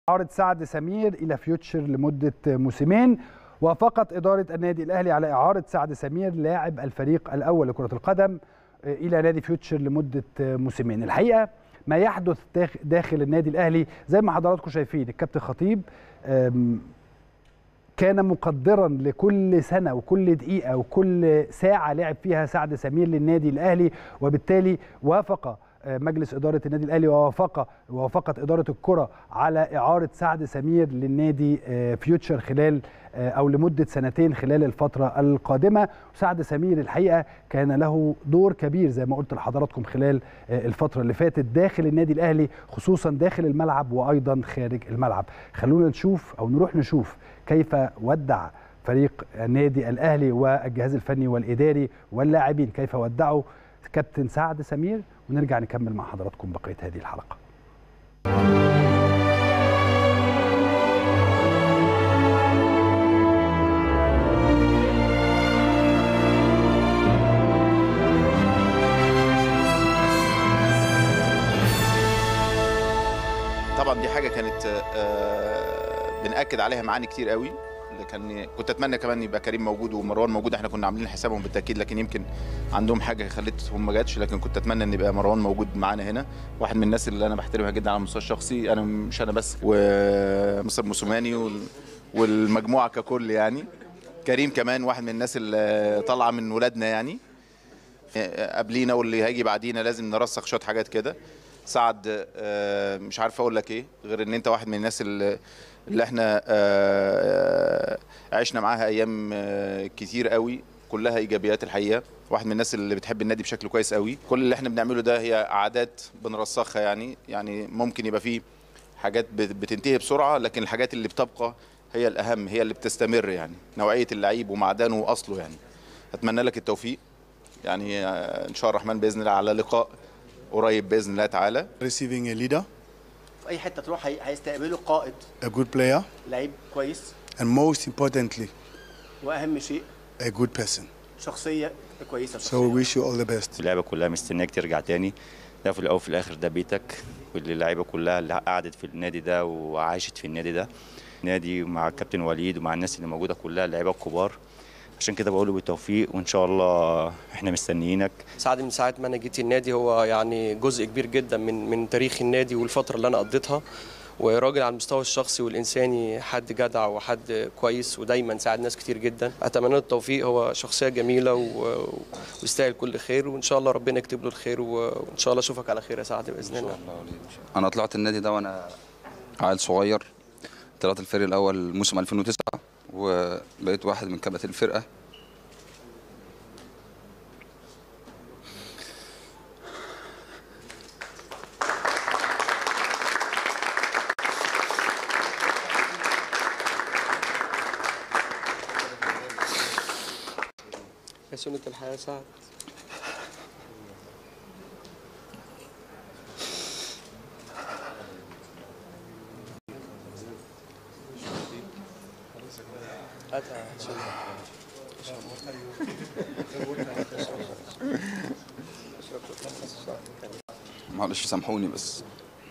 إعارة سعد سمير إلى فيوتشر لمدة موسمين وافقت إدارة النادي الأهلي على إعارة سعد سمير لاعب الفريق الأول لكرة القدم إلى نادي فيوتشر لمدة موسمين الحقيقة ما يحدث داخل النادي الأهلي زي ما حضراتكم شايفين الكابتن خطيب كان مقدرا لكل سنة وكل دقيقة وكل ساعة لعب فيها سعد سمير للنادي الأهلي وبالتالي وافق مجلس إدارة النادي الأهلي ووافق ووافقت إدارة الكرة على إعارة سعد سمير للنادي فيوتشر خلال أو لمدة سنتين خلال الفترة القادمة وسعد سمير الحقيقة كان له دور كبير زي ما قلت لحضراتكم خلال الفترة اللي فاتت داخل النادي الأهلي خصوصا داخل الملعب وأيضا خارج الملعب خلونا نشوف أو نروح نشوف كيف ودع فريق النادي الأهلي والجهاز الفني والإداري واللاعبين كيف ودعوا كابتن سعد سمير ونرجع نكمل مع حضراتكم بقيه هذه الحلقه. طبعا دي حاجه كانت بناكد عليها معاني كتير قوي كان كنت اتمنى كمان يبقى كريم موجود ومروان موجود احنا كنا عاملين حسابهم بالتاكيد لكن يمكن عندهم حاجه خلتهم ما جاتش لكن كنت اتمنى ان يبقى مروان موجود معانا هنا واحد من الناس اللي انا بحترمها جدا على المستوى الشخصي انا مش انا بس ومستر موسوماني والمجموعه ككل يعني كريم كمان واحد من الناس اللي طالعه من ولادنا يعني قبلينا واللي هيجي بعدينا لازم نرسخ شويه حاجات كده سعد مش عارف اقول لك ايه غير ان انت واحد من الناس اللي اللي احنا عشنا معاها ايام كتير قوي كلها ايجابيات الحقيقه واحد من الناس اللي بتحب النادي بشكل كويس قوي كل اللي احنا بنعمله ده هي عادات بنرسخها يعني يعني ممكن يبقى فيه حاجات بتنتهي بسرعه لكن الحاجات اللي بتبقى هي الاهم هي اللي بتستمر يعني نوعيه اللعيب ومعدنه واصله يعني اتمنى لك التوفيق يعني ان شاء الله الرحمن باذن الله على لقاء قريب باذن الله تعالى receiving a leader في اي حته تروح هيستقبله قائد a good player لعيب كويس and most importantly واهم شيء a good person شخصيه كويسه so شخصية. we wish you all the best اللعبه كلها مستنياك ترجع تاني ده في الاول وفي الاخر ده بيتك واللعيبه كلها اللي قعدت في النادي ده وعاشت في النادي ده نادي مع الكابتن وليد ومع الناس اللي موجوده كلها اللعيبه الكبار عشان كده بقول له بالتوفيق وان شاء الله احنا مستنيينك سعد من ساعه ما انا جيت النادي هو يعني جزء كبير جدا من من تاريخ النادي والفتره اللي انا قضيتها وراجل على المستوى الشخصي والانساني حد جدع وحد كويس ودايما ساعد ناس كتير جدا اتمنى له التوفيق هو شخصيه جميله و... ويستاهل كل خير وان شاء الله ربنا يكتب له الخير و... وان شاء الله اشوفك على خير يا سعد باذن الله انا طلعت النادي ده وانا عيل صغير طلعت الفريق الاول موسم 2009 وبقيت واحد من كباتن الفرقه يا سنة الحياة سعد هاتها معلش سامحوني بس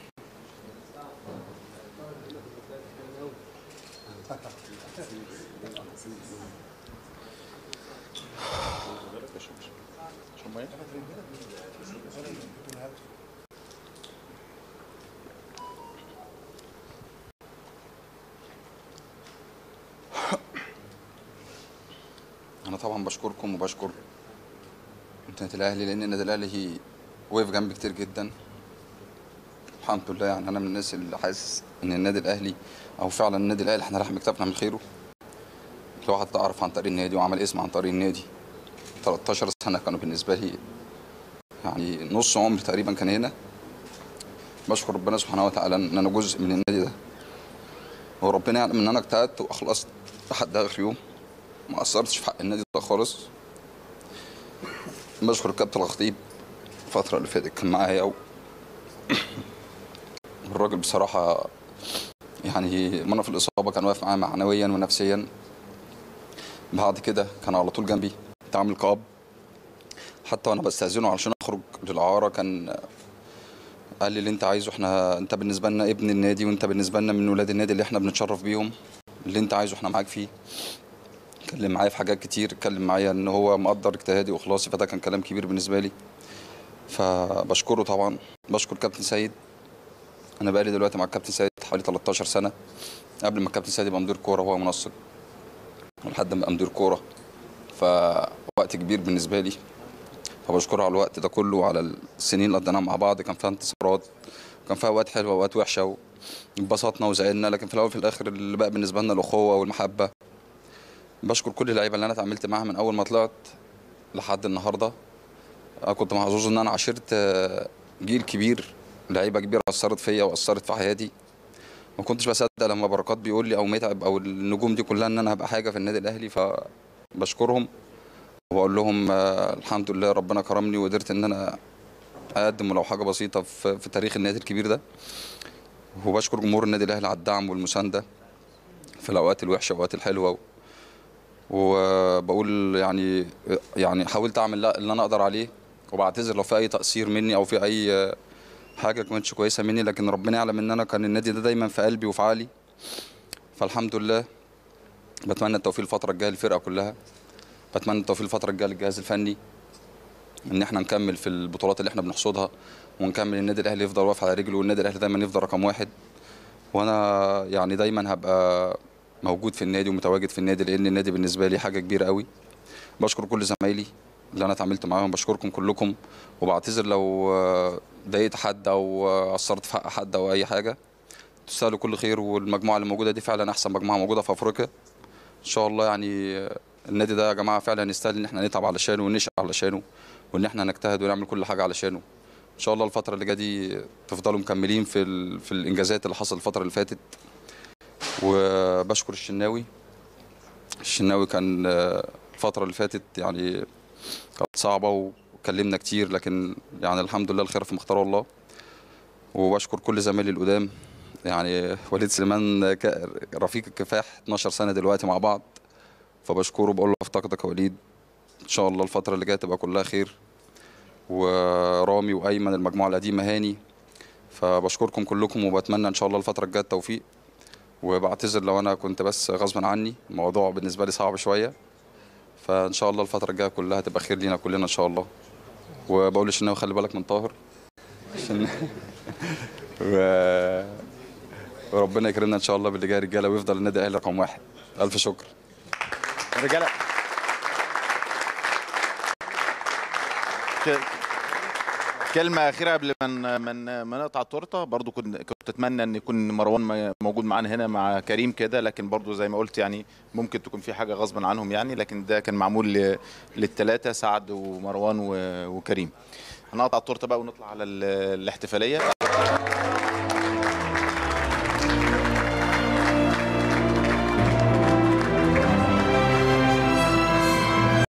انا طبعا بشكركم وبشكر النادي الاهلي لان النادي الاهلي وقف جنبي كتير جدا الحمد لله يعني انا من الناس اللي حاسس ان النادي الاهلي او فعلا النادي الاهلي احنا رحم كتابنا من خيره الواحد تعرف عن طريق النادي وعمل اسم عن طريق النادي 13 سنه كانوا بالنسبه لي يعني نص عمري تقريبا كان هنا بشكر ربنا سبحانه وتعالى ان انا جزء من النادي ده وربنا يعلم ان انا اجتهدت واخلصت لحد اخر يوم ما قصرتش في حق النادي ده خالص بشكر الكابتن الخطيب الفترة اللي فاتت كان معايا و... الراجل بصراحة يعني وانا في الإصابة كان واقف معايا معنويا ونفسيا بعد كده كان على طول جنبي تعمل قاب حتى وانا بستأذنه علشان اخرج للعارة كان قال لي اللي انت عايزه احنا انت بالنسبه لنا ابن النادي وانت بالنسبه لنا من ولاد النادي اللي احنا بنتشرف بيهم اللي انت عايزه احنا معاك فيه اتكلم معايا في حاجات كتير اتكلم معايا ان هو مقدر اجتهادي واخلاصي فده كان كلام كبير بالنسبه لي فبشكره طبعا بشكر كابتن سيد انا بقالي دلوقتي مع الكابتن سيد حوالي 13 سنه قبل ما الكابتن سيد يبقى مدير كوره وهو منسق لحد ما يبقى مدير كوره فوقت كبير بالنسبه لي فبشكره على الوقت ده كله وعلى السنين اللي قضيناها مع بعض كان فيها انتصارات كان فيها اوقات حلوه واوقات وحشه وانبسطنا وزعلنا لكن في الاول وفي الاخر اللي بقى بالنسبه لنا الاخوه والمحبه بشكر كل اللعيبه اللي انا اتعاملت معاها من اول ما طلعت لحد النهارده أنا كنت محظوظ ان انا عاشرت آه، جيل كبير لعيبه كبيره اثرت فيا واثرت في حياتي ما كنتش بصدق لما بركات بيقول لي او متعب او النجوم دي كلها ان انا هبقى حاجه في النادي الاهلي فبشكرهم وبقول لهم آه، الحمد لله ربنا كرمني وقدرت ان انا اقدم ولو حاجه بسيطه في, في تاريخ النادي الكبير ده وبشكر جمهور النادي الاهلي على الدعم والمسانده في الاوقات الوحشه والاوقات الحلوه وبقول يعني يعني حاولت اعمل لا- اللي انا اقدر عليه وبعتذر لو في اي تقصير مني او في اي حاجه كانتش كويسه مني لكن ربنا يعلم ان انا كان النادي ده دايما في قلبي وفي عقلي فالحمد لله بتمنى التوفيق الفتره الجايه للفرقه كلها بتمنى التوفيق الفتره الجايه للجهاز الفني ان احنا نكمل في البطولات اللي احنا بنحصدها ونكمل النادي الاهلي يفضل واقف على رجله والنادي الاهلي دايما يفضل رقم واحد وانا يعني دايما هبقى موجود في النادي ومتواجد في النادي لان النادي بالنسبه لي حاجه كبيره قوي بشكر كل زمايلي اللي انا اتعاملت معاهم بشكركم كلكم وبعتذر لو آه، ضايقت حد او آه، قصرت في حق حد او اي حاجه تستاهلوا كل خير والمجموعه اللي موجوده دي فعلا احسن مجموعه موجوده في افريقيا ان شاء الله يعني آه، النادي ده يا جماعه فعلا يستاهل ان احنا نتعب علشانه ونشقى علشانه وان احنا نجتهد ونعمل كل حاجه علشانه ان شاء الله الفتره اللي جايه دي تفضلوا مكملين في ال... في الانجازات اللي حصلت الفتره اللي فاتت وبشكر الشناوي الشناوي كان آه، الفتره اللي فاتت يعني كانت صعبه واتكلمنا كتير لكن يعني الحمد لله الخير في مختار الله وبشكر كل زمايلي القدام يعني وليد سليمان ك- رفيق الكفاح 12 سنه دلوقتي مع بعض فبشكره بقول له افتقدك يا وليد ان شاء الله الفتره اللي جايه تبقى كلها خير ورامي وايمن المجموعه القديمه هاني فبشكركم كلكم وبتمنى ان شاء الله الفتره الجايه التوفيق وبعتذر لو انا كنت بس غصبا عني الموضوع بالنسبه لي صعب شويه فان شاء الله الفتره الجايه كلها هتبقى خير لينا كلنا ان شاء الله وبقول للشناوي خلي بالك من طاهر عشان و... وربنا يكرمنا ان شاء الله باللي جاي رجاله ويفضل النادي الاهلي رقم واحد الف شكر رجاله ك- كلمة أخيرة قبل ما ن- ما ن- ما نقطع التورتة برضو كنت كنت أتمنى إن يكون مروان م- موجود معانا هنا مع كريم كده لكن برضو زي ما قلت يعني ممكن تكون في حاجة غصبا عنهم يعني لكن ده كان معمول ل- للتلاتة سعد ومروان و- وكريم هنقطع التورتة بقى ونطلع على ال- الاحتفالية